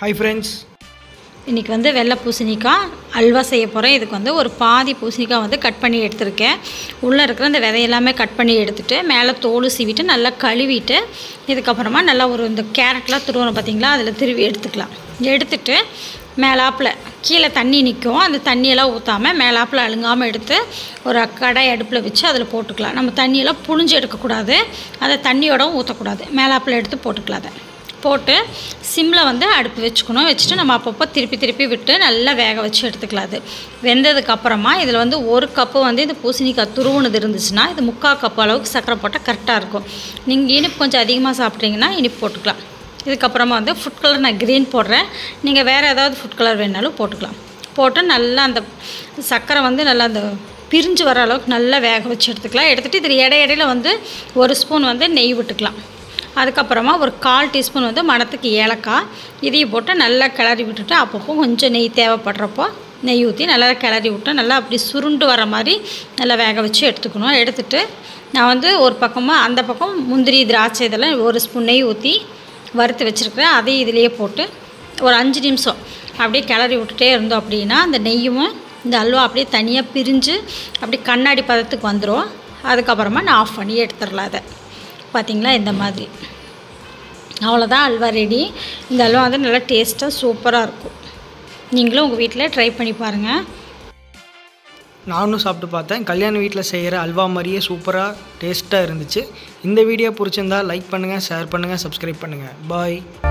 hi friends இன்றைக்கி வந்து வெள்ளை பூசணிக்காய் அல்வா செய்ய போகிறேன் இதுக்கு வந்து ஒரு பாதி பூசணிக்காய் வந்து கட் பண்ணி எடுத்திருக்கேன் உள்ளே இருக்கிற அந்த விதையெல்லாமே கட் பண்ணி எடுத்துட்டு மேலே தோல் சீவிட்டு நல்லா கழுவிட்டு இதுக்கப்புறமா நல்லா ஒரு இந்த கேரட்லாம் துருவணும் பார்த்தீங்களா அதில் திருவி எடுத்துக்கலாம் எடுத்துட்டு மேலாப்பில் கீழே தண்ணி நிற்கும் அந்த தண்ணியெல்லாம் ஊற்றாமல் மேலாப்பில் அழுங்காமல் எடுத்து ஒரு கடாய் அடுப்பில் வச்சு அதில் போட்டுக்கலாம் நம்ம தண்ணியெல்லாம் புழிஞ்சு எடுக்கக்கூடாது அதை தண்ணியோடவும் ஊற்றக்கூடாது மேலாப்பில் எடுத்து போட்டுக்கலாம் அதை போட்டு சிம்மில் வந்து அடுப்பு வச்சுக்கணும் வச்சுட்டு நம்ம அப்பப்போ திருப்பி திருப்பி விட்டு நல்லா வேக வச்சு எடுத்துக்கலாம் அது வெந்ததுக்கு அப்புறமா இதில் வந்து ஒரு கப்பு வந்து இந்த பூசணிக்காய் துருவுனது இருந்துச்சுன்னா இது முக்கால் கப்பு அளவுக்கு சர்க்கரை போட்டால் கரெக்டாக இருக்கும் நீங்கள் இனிப்பு கொஞ்சம் அதிகமாக சாப்பிட்றீங்கன்னா இனிப்பு போட்டுக்கலாம் இதுக்கப்புறமா வந்து ஃபுட் கலர் நான் க்ரீன் போடுறேன் நீங்கள் வேறு ஏதாவது ஃபுட் கலர் வேணாலும் போட்டுக்கலாம் போட்டு நல்லா அந்த சர்க்கரை வந்து நல்லா அந்த பிரிஞ்சு வர அளவுக்கு நல்லா வேக வச்சு எடுத்துக்கலாம் எடுத்துகிட்டு இதில் இடை இடையில வந்து ஒரு ஸ்பூன் வந்து நெய் விட்டுக்கலாம் அதுக்கப்புறமா ஒரு கால் டீஸ்பூன் வந்து மணத்துக்கு ஏலக்காய் இதையும் போட்டு நல்லா கிளறி விட்டுட்டு அப்பப்போ கொஞ்சம் நெய் தேவைப்படுறப்போ நெய் ஊற்றி நல்லா கிளறி விட்டு நல்லா அப்படி சுருண்டு வர மாதிரி நல்லா வேக வச்சு எடுத்துக்கணும் எடுத்துட்டு நான் வந்து ஒரு பக்கமாக அந்த பக்கம் முந்திரி திராட்சை இதெல்லாம் ஒரு ஸ்பூன் நெய் ஊற்றி வறுத்து வச்சுருக்கிறேன் அதையும் இதிலேயே போட்டு ஒரு அஞ்சு நிமிஷம் அப்படியே கிளறி விட்டுட்டே இருந்தோம் அப்படின்னா அந்த நெய்யும் இந்த அல்வா அப்படியே தனியாக பிரிஞ்சு அப்படி கண்ணாடி பதத்துக்கு வந்துடும் அதுக்கப்புறமா நான் ஆஃப் பண்ணி எடுத்துடலாம் அதை பார்த்திங்களா இந்த மாதிரி அவ்வளோதான் அல்வா ரெடி இந்த அல்வா வந்து நல்லா டேஸ்ட்டாக சூப்பராக இருக்கும் நீங்களும் உங்கள் வீட்டில் ட்ரை பண்ணி பாருங்கள் நானும் சாப்பிட்டு பார்த்தேன் கல்யாண வீட்டில் செய்கிற அல்வா மாதிரியே சூப்பராக டேஸ்ட்டாக இருந்துச்சு இந்த வீடியோ பிடிச்சிருந்தா லைக் பண்ணுங்கள் ஷேர் பண்ணுங்கள் சப்ஸ்கிரைப் பண்ணுங்கள் பாய்